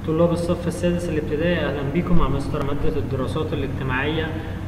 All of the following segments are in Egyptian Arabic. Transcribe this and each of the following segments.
طلاب الصف السادس الابتدائي أهلا بكم مع مستر مادة الدراسات الاجتماعية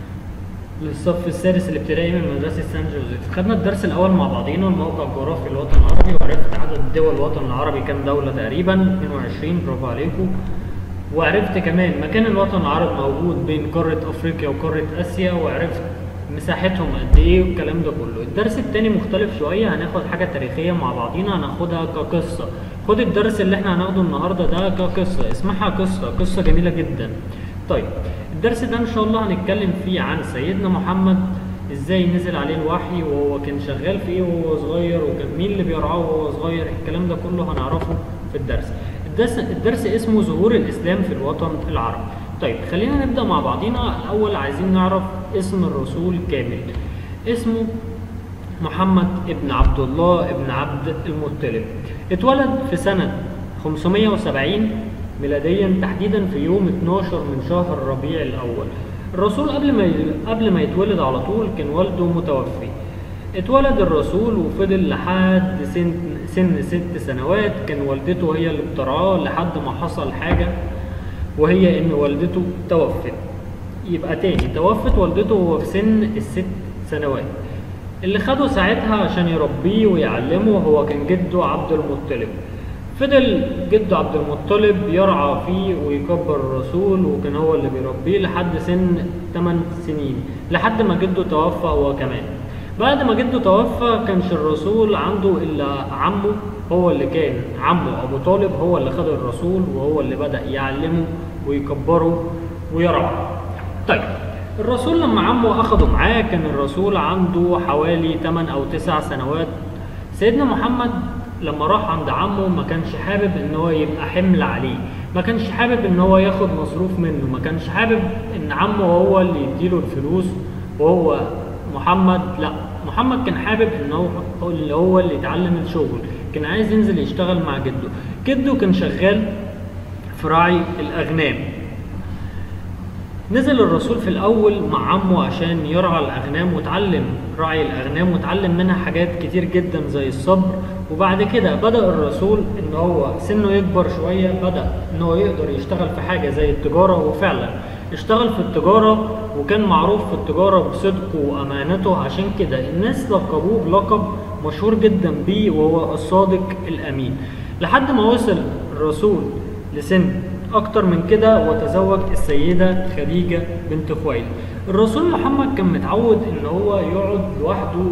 للصف السادس الابتدائي من مدرسة سان جوزيف خدنا الدرس الأول مع بعضينا الموقع الجغرافي للوطن العربي وعرفت عدد دول الوطن العربي كام دولة تقريبا 22 برافو عليكم وعرفت كمان مكان الوطن العربي موجود بين قارة أفريقيا وقارة آسيا وعرفت مساحتهم قد ايه والكلام ده كله الدرس التاني مختلف شوية هناخد حاجة تاريخية مع بعضينا هناخدها كقصة خد الدرس اللي احنا هناخده النهاردة ده كقصة اسمعها قصة قصة جميلة جدا طيب الدرس ده ان شاء الله هنتكلم فيه عن سيدنا محمد ازاي نزل عليه الوحي وهو كان شغال في ايه وهو صغير وكان مين اللي بيرعاه وهو صغير الكلام ده كله هنعرفه في الدرس الدرس, الدرس اسمه ظهور الاسلام في الوطن العربي طيب خلينا نبدا مع بعضينا الاول عايزين نعرف اسم الرسول كامل اسمه محمد ابن عبد الله ابن عبد المطلب اتولد في سنة 570 ميلاديا تحديدا في يوم 12 من شهر ربيع الأول الرسول قبل ما قبل ما يتولد على طول كان والده متوفي اتولد الرسول وفضل لحد سن سن ست سنوات كان والدته هي اللي بترعاه لحد ما حصل حاجة وهي ان والدته توفت يبقى تاني توفت والدته وهو في سن الست سنوات اللي خده ساعتها عشان يربيه ويعلمه هو كان جده عبد المطلب فضل جده عبد المطلب يرعى فيه ويكبر الرسول وكان هو اللي بيربيه لحد سن 8 سنين لحد ما جده توفى هو كمان بعد ما جده توفى كانش الرسول عنده الا عمه هو اللي كان عمه ابو طالب هو اللي خد الرسول وهو اللي بدا يعلمه ويكبره ويرعاه طيب الرسول لما عمه اخده معاه كان الرسول عنده حوالي 8 او 9 سنوات سيدنا محمد لما راح عند عمه ما كانش حابب ان هو يبقى حمل عليه ما كانش حابب ان هو ياخد مصروف منه ما كانش حابب ان عمه هو اللي يديله الفلوس وهو محمد لا محمد كان حابب ان هو اللي هو اللي يتعلم الشغل كان عايز ينزل يشتغل مع جده جده كان شغال في راعي الاغنام نزل الرسول في الاول مع عمه عشان يرعى الاغنام وتعلم رعي الاغنام وتعلم منها حاجات كتير جدا زي الصبر وبعد كده بدا الرسول ان هو سنه يكبر شويه بدا ان هو يقدر يشتغل في حاجه زي التجاره وفعلا اشتغل في التجاره وكان معروف في التجاره بصدقه وامانته عشان كده الناس لقبوه بلقب مشهور جدا بيه وهو الصادق الامين لحد ما وصل الرسول لسن اكتر من كده وتزوج السيدة خديجة بنت خويلد الرسول محمد كان متعود ان هو يقعد لوحده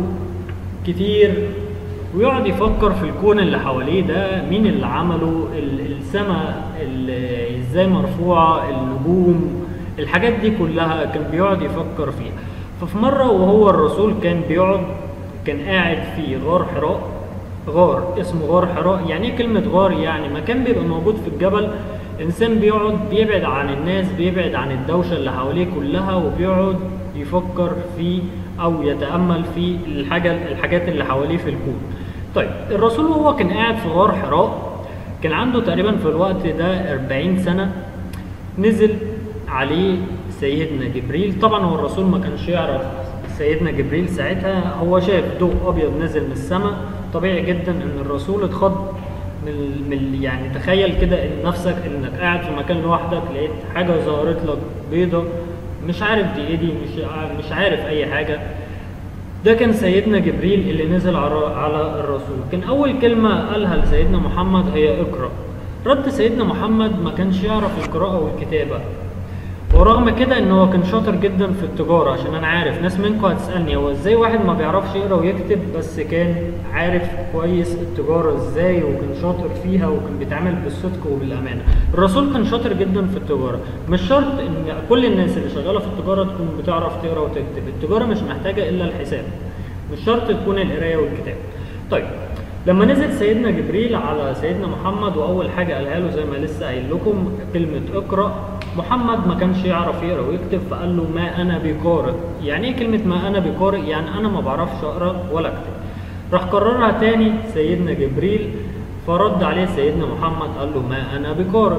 كتير ويقعد يفكر في الكون اللي حواليه ده مين اللي عمله السماء ازاي مرفوعة النجوم الحاجات دي كلها كان بيقعد يفكر فيها ففي مرة وهو الرسول كان بيقعد كان قاعد في غار حراء غار اسمه غار حراء يعني ايه كلمة غار يعني مكان بيبقى موجود في الجبل انسان بيقعد بيبعد عن الناس بيبعد عن الدوشه اللي حواليه كلها وبيقعد يفكر في او يتامل في الحاجه الحاجات اللي حواليه في الكون طيب الرسول وهو كان قاعد في غار حراء كان عنده تقريبا في الوقت ده 40 سنه نزل عليه سيدنا جبريل طبعا هو الرسول ما كانش يعرف سيدنا جبريل ساعتها هو شاف ضوء ابيض نزل من السماء طبيعي جدا ان الرسول اتخض من, من يعني تخيل كده ان نفسك انك قاعد في مكان لوحدك لقيت حاجه ظهرت لك بيضه مش عارف دي ايه دي مش مش عارف اي حاجه ده كان سيدنا جبريل اللي نزل على الرسول كان اول كلمه قالها لسيدنا محمد هي اقرا رد سيدنا محمد ما كانش يعرف القراءه والكتابه ورغم كده ان هو كان شاطر جدا في التجاره عشان انا عارف ناس منكم هتسالني هو ازاي واحد ما بيعرفش يقرا ويكتب بس كان عارف كويس التجاره ازاي وكان شاطر فيها وكان بيتعامل بالصدق وبالامانه الرسول كان شاطر جدا في التجاره مش شرط ان كل الناس اللي شغاله في التجاره تكون بتعرف تقرا وتكتب التجاره مش محتاجه الا الحساب مش شرط تكون القرايه والكتاب طيب لما نزل سيدنا جبريل على سيدنا محمد واول حاجه قالها له زي ما لسه قايل لكم كلمه اقرا محمد ما كانش يعرف يقرا ويكتب فقال له ما انا بقارئ يعني ايه كلمه ما انا بقارئ يعني انا ما بعرفش اقرا ولا اكتب راح كررها تاني سيدنا جبريل فرد عليه سيدنا محمد قال له ما انا بقارئ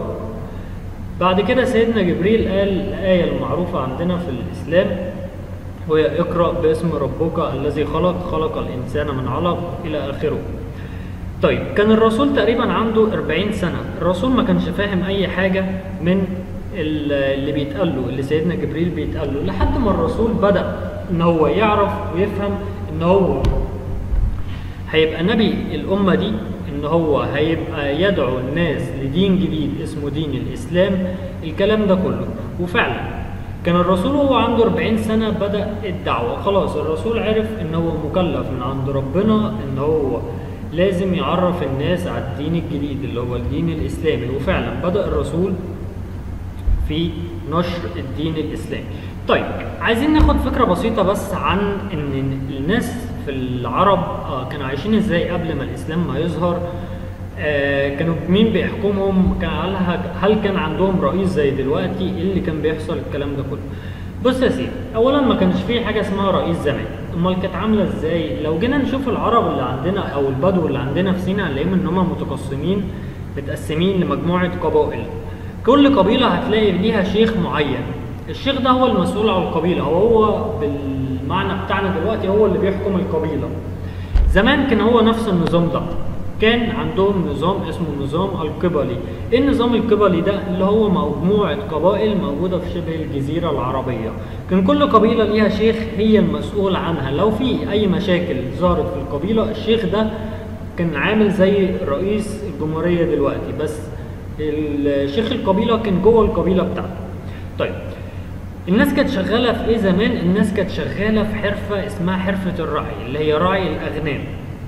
بعد كده سيدنا جبريل قال الايه المعروفه عندنا في الاسلام وهي اقرا باسم ربك الذي خلق خلق الانسان من علق الى اخره طيب كان الرسول تقريبا عنده 40 سنة الرسول ما كانش فاهم أي حاجة من ال- اللي بيتقال له اللي سيدنا جبريل بيتقال له لحد ما الرسول بدأ إن هو يعرف ويفهم إن هو هيبقى نبي الأمة دي إن هو هيبقى يدعو الناس لدين جديد اسمه دين الإسلام الكلام ده كله وفعلا كان الرسول وهو عنده 40 سنة بدأ الدعوة خلاص الرسول عرف إن هو مكلف من عند ربنا إن هو لازم يعرف الناس على الدين الجديد اللي هو الدين الإسلامي وفعلا بدأ الرسول في نشر الدين الإسلامي طيب عايزين ناخد فكرة بسيطة بس عن إن الناس في العرب آه كانوا عايشين إزاي قبل ما الإسلام ما يظهر آه كانوا مين بيحكمهم كان هل, هل كان عندهم رئيس زي دلوقتي ايه اللي كان بيحصل الكلام ده كله بص يا سيدي اولا ما كانش في حاجه اسمها رئيس زمان امال كانت عامله ازاي لو جينا نشوف العرب اللي عندنا او البدو اللي عندنا في سيناء هنلاقيهم ان هم متقسمين متقسمين لمجموعه قبائل كل قبيله هتلاقي ليها شيخ معين الشيخ ده هو المسؤول عن القبيله هو هو بالمعنى بتاعنا دلوقتي هو اللي بيحكم القبيله زمان كان هو نفس النظام ده كان عندهم نظام اسمه النظام القبلي ايه النظام القبلي ده اللي هو مجموعة قبائل موجودة في شبه الجزيرة العربية كان كل قبيلة ليها شيخ هي المسؤول عنها لو في اي مشاكل ظهرت في القبيلة الشيخ ده كان عامل زي رئيس الجمهورية دلوقتي بس الشيخ القبيلة كان جوه القبيلة بتاعته طيب الناس كانت شغالة في ايه زمان الناس كانت شغالة في حرفة اسمها حرفة الرعي اللي هي رعي الأغنام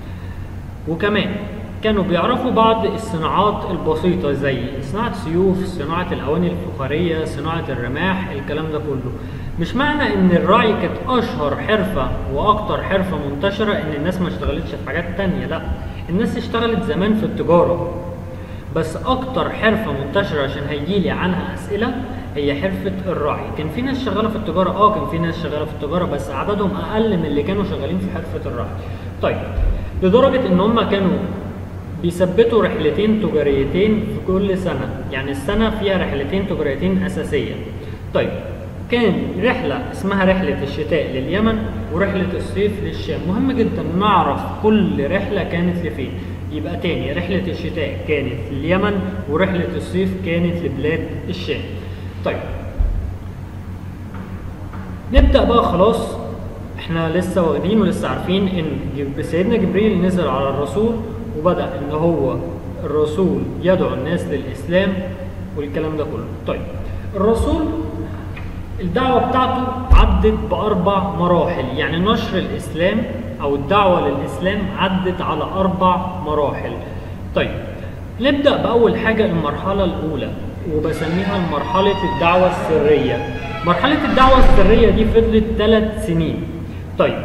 وكمان كانوا بيعرفوا بعض الصناعات البسيطة زي صناعة سيوف صناعة الأواني الفخارية صناعة الرماح الكلام ده كله مش معنى ان الرعي كانت اشهر حرفة واكتر حرفة منتشرة ان الناس ما اشتغلتش في حاجات تانية لا الناس اشتغلت زمان في التجارة بس اكتر حرفة منتشرة عشان هيجيلي عنها اسئلة هي حرفة الرعي كان في ناس شغالة في التجارة اه كان في ناس شغالة في التجارة بس عددهم اقل من اللي كانوا شغالين في حرفة الرعي طيب لدرجة ان هم كانوا بيثبتوا رحلتين تجاريتين في كل سنة يعني السنة فيها رحلتين تجاريتين أساسية طيب كان رحلة اسمها رحلة الشتاء لليمن ورحلة الصيف للشام مهم جدا نعرف كل رحلة كانت لفين يبقى تاني رحلة الشتاء كانت لليمن ورحلة الصيف كانت لبلاد الشام طيب نبدأ بقى خلاص احنا لسه واخدين ولسه عارفين ان سيدنا جبريل نزل على الرسول وبدأ ان هو الرسول يدعو الناس للإسلام والكلام ده كله طيب الرسول الدعوة بتاعته عدت بأربع مراحل يعني نشر الإسلام أو الدعوة للإسلام عدت على أربع مراحل طيب نبدأ بأول حاجة المرحلة الأولى وبسميها مرحلة الدعوة السرية مرحلة الدعوة السرية دي فضلت ثلاث سنين طيب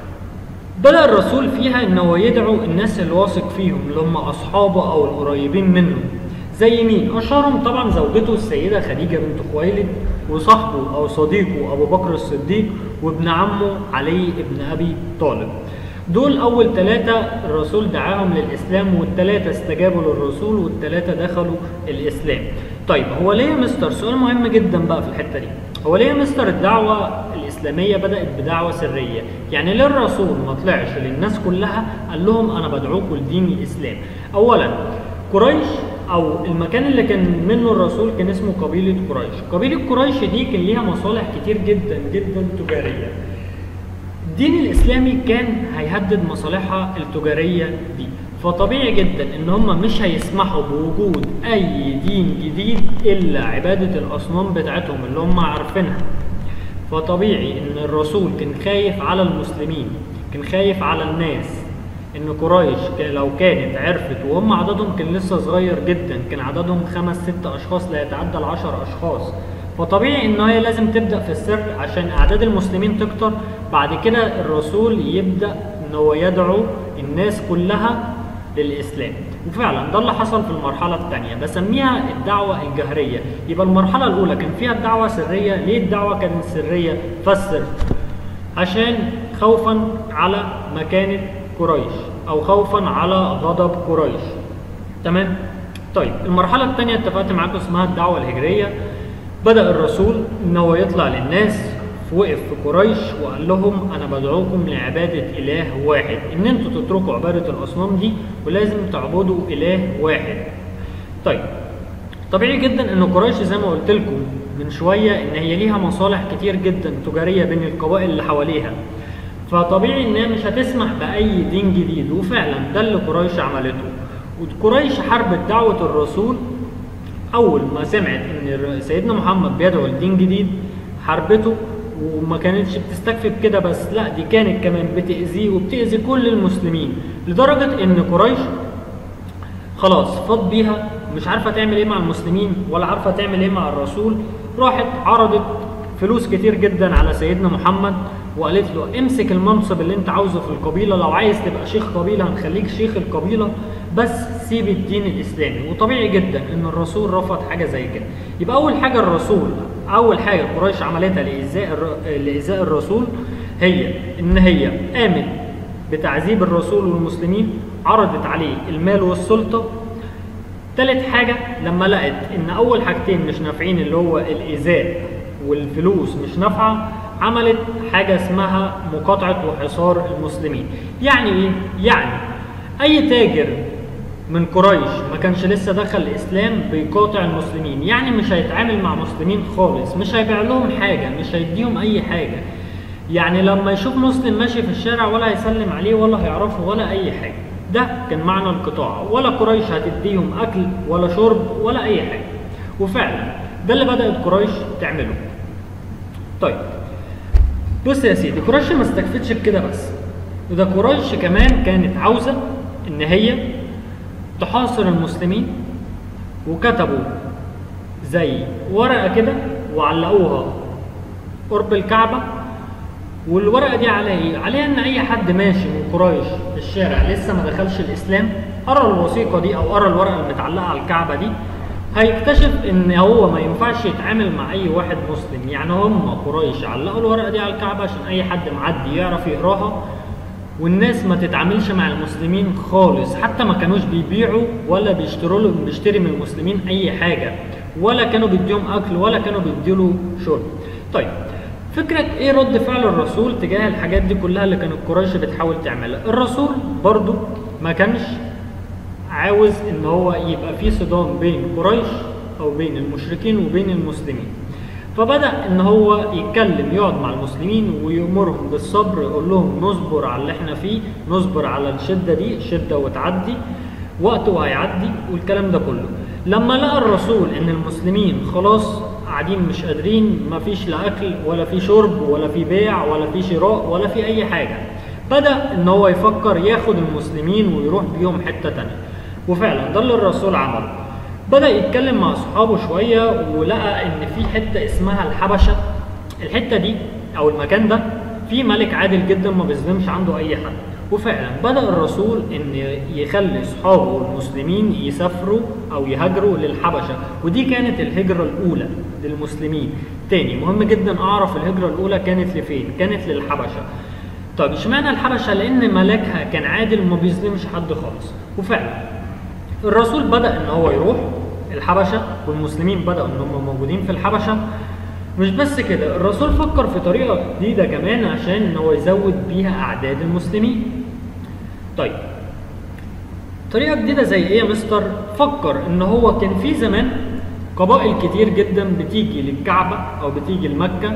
بدأ الرسول فيها إن هو يدعو الناس اللي واثق فيهم اللي هم أصحابه أو القريبين منه زي مين؟ أشهرهم طبعا زوجته السيدة خديجة بنت خويلد وصاحبه أو صديقه أبو بكر الصديق وابن عمه علي بن أبي طالب دول أول ثلاثة الرسول دعاهم للإسلام والثلاثة استجابوا للرسول والثلاثة دخلوا الإسلام طيب هو ليه يا مستر سؤال مهم جدا بقى في الحتة دي هو ليه يا مستر الدعوة الإسلامية بدأت بدعوة سرية يعني ليه الرسول ما طلعش للناس كلها قال لهم أنا بدعوكم لدين الإسلام أولا قريش أو المكان اللي كان منه الرسول كان اسمه قبيلة قريش قبيلة قريش دي كان ليها مصالح كتير جدا جدا تجارية الدين الإسلامي كان هيهدد مصالحها التجارية دي فطبيعي جدا ان هم مش هيسمحوا بوجود اي دين جديد الا عبادة الاصنام بتاعتهم اللي هم عارفينها فطبيعي ان الرسول كان خايف على المسلمين كان خايف على الناس ان قريش لو كانت عرفت وهم عددهم كان لسه صغير جدا كان عددهم خمس ست اشخاص لا يتعدى العشر اشخاص فطبيعي ان هي لازم تبدا في السر عشان اعداد المسلمين تكتر بعد كده الرسول يبدا ان هو يدعو الناس كلها للإسلام وفعلا ده اللي حصل في المرحلة الثانية بسميها الدعوة الجهرية يبقى المرحلة الأولى كان فيها الدعوة سرية ليه الدعوة كانت سرية فسر عشان خوفا على مكانة قريش أو خوفا على غضب قريش تمام طيب المرحلة الثانية اتفقت معاكم اسمها الدعوة الهجرية بدأ الرسول إن هو يطلع للناس وقف في قريش وقال لهم انا بدعوكم لعباده اله واحد ان انتوا تتركوا عباده الاصنام دي ولازم تعبدوا اله واحد طيب طبيعي جدا ان قريش زي ما قلت لكم من شويه ان هي ليها مصالح كتير جدا تجاريه بين القبائل اللي حواليها فطبيعي انها مش هتسمح باي دين جديد وفعلا ده اللي قريش عملته وقريش حاربت دعوه الرسول اول ما سمعت ان سيدنا محمد بيدعو لدين جديد حاربته وما كانتش بتستكفي بكده بس لا دي كانت كمان بتأذيه وبتأذي كل المسلمين لدرجة ان قريش خلاص فاض بيها مش عارفة تعمل ايه مع المسلمين ولا عارفة تعمل ايه مع الرسول راحت عرضت فلوس كتير جدا على سيدنا محمد وقالت له امسك المنصب اللي انت عاوزه في القبيلة لو عايز تبقى شيخ قبيلة هنخليك شيخ القبيلة بس سيب الدين الاسلامي وطبيعي جدا ان الرسول رفض حاجة زي كده يبقى اول حاجة الرسول اول حاجة قريش عملتها لإيذاء الر- لإيذاء الرسول هي ان هي قامت بتعذيب الرسول والمسلمين عرضت عليه المال والسلطة تالت حاجة لما لقت إن أول حاجتين مش نافعين اللي هو الإيذاء والفلوس مش نافعة عملت حاجة اسمها مقاطعة وحصار المسلمين يعني إيه؟ يعني أي تاجر من قريش ما كانش لسه دخل الإسلام بيقاطع المسلمين يعني مش هيتعامل مع مسلمين خالص مش هيبيع لهم حاجة مش هيديهم أي حاجة يعني لما يشوف مسلم ماشي في الشارع ولا هيسلم عليه ولا هيعرفه ولا أي حاجة ده كان معنى القطاع ولا قريش هتديهم أكل ولا شرب ولا أي حاجة وفعلا ده اللي بدأت قريش تعمله طيب بص يا سيدي قريش ما استكفتش بكده بس وده قريش كمان كانت عاوزة إن هي تحاصر المسلمين وكتبوا زي ورقة كده وعلقوها قرب الكعبة والورقة دي عليها ايه؟ عليها ان اي حد ماشي من قريش في الشارع لسه ما دخلش الاسلام قرا الوثيقة دي او قرا الورقة المتعلقة على الكعبة دي هيكتشف ان هو ما ينفعش يتعامل مع اي واحد مسلم يعني هم قريش علقوا الورقة دي على الكعبة عشان اي حد معدي يعرف يقراها والناس ما تتعاملش مع المسلمين خالص حتى ما كانوش بيبيعوا ولا بيشتروا له بيشتري من المسلمين اي حاجه ولا كانوا بيديهم اكل ولا كانوا بيديله شرب طيب فكرة ايه رد فعل الرسول تجاه الحاجات دي كلها اللي كانت قريش بتحاول تعملها الرسول برضو ما كانش عاوز ان هو يبقى في صدام بين قريش او بين المشركين وبين المسلمين فبدأ ان هو يتكلم يقعد مع المسلمين ويأمرهم بالصبر يقول لهم نصبر على اللي احنا فيه نصبر على الشدة دي شدة وتعدي وقته هيعدي والكلام ده كله لما لقى الرسول ان المسلمين خلاص قاعدين مش قادرين مفيش لا اكل ولا في شرب ولا في بيع ولا في شراء ولا في اي حاجة بدأ ان هو يفكر ياخد المسلمين ويروح بيهم حتة تانية وفعلا ده اللي الرسول عمله بدأ يتكلم مع أصحابه شوية ولقى إن في حتة اسمها الحبشة الحتة دي أو المكان ده فيه ملك عادل جدا ما بيظلمش عنده أي حد وفعلا بدأ الرسول إن يخلي أصحابه المسلمين يسافروا أو يهاجروا للحبشة ودي كانت الهجرة الأولى للمسلمين تاني مهم جدا أعرف الهجرة الأولى كانت لفين كانت للحبشة طيب اشمعنى الحبشة لأن ملكها كان عادل وما بيظلمش حد خالص وفعلا الرسول بدأ ان هو يروح الحبشة والمسلمين بدأوا ان هم موجودين في الحبشة مش بس كده الرسول فكر في طريقة جديدة كمان عشان ان هو يزود بيها اعداد المسلمين طيب طريقة جديدة زي ايه يا مستر فكر ان هو كان في زمان قبائل كتير جدا بتيجي للكعبة او بتيجي لمكة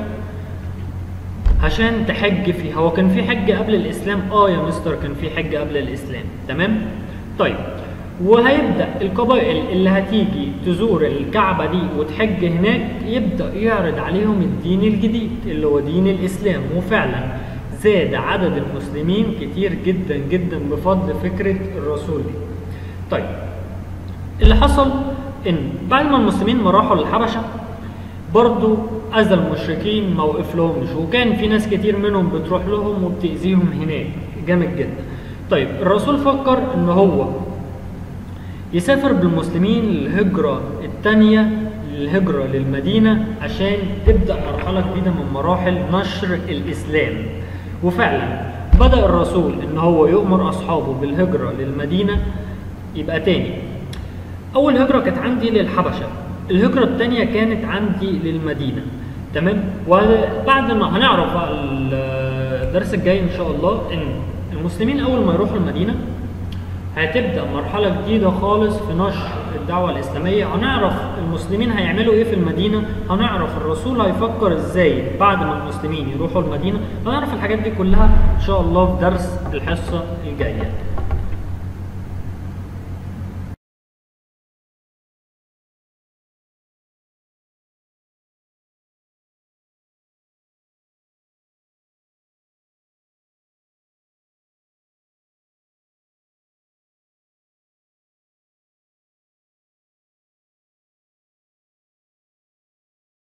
عشان تحج فيها هو كان في حج قبل الاسلام اه يا مستر كان في حج قبل الاسلام تمام طيب وهيبدا القبائل اللي هتيجي تزور الكعبه دي وتحج هناك يبدا يعرض عليهم الدين الجديد اللي هو دين الاسلام وفعلا زاد عدد المسلمين كتير جدا جدا بفضل فكره الرسول دي. طيب اللي حصل ان بعد ما المسلمين ما راحوا للحبشه برضو اذى المشركين ما وقف لهمش وكان في ناس كتير منهم بتروح لهم وبتاذيهم هناك جامد جدا طيب الرسول فكر ان هو يسافر بالمسلمين للهجرة الثانية الهجرة للمدينة عشان تبدأ مرحلة جديدة من مراحل نشر الإسلام وفعلا بدأ الرسول إن هو يؤمر أصحابه بالهجرة للمدينة يبقى تاني أول هجرة كانت عندي للحبشة الهجرة الثانية كانت عندي للمدينة تمام وبعد ما هنعرف بقى الدرس الجاي ان شاء الله ان المسلمين اول ما يروحوا المدينه هتبدا مرحله جديده خالص في نشر الدعوه الاسلاميه هنعرف المسلمين هيعملوا ايه في المدينه هنعرف الرسول هيفكر ازاي بعد ما المسلمين يروحوا المدينه هنعرف الحاجات دي كلها ان شاء الله في درس الحصه الجايه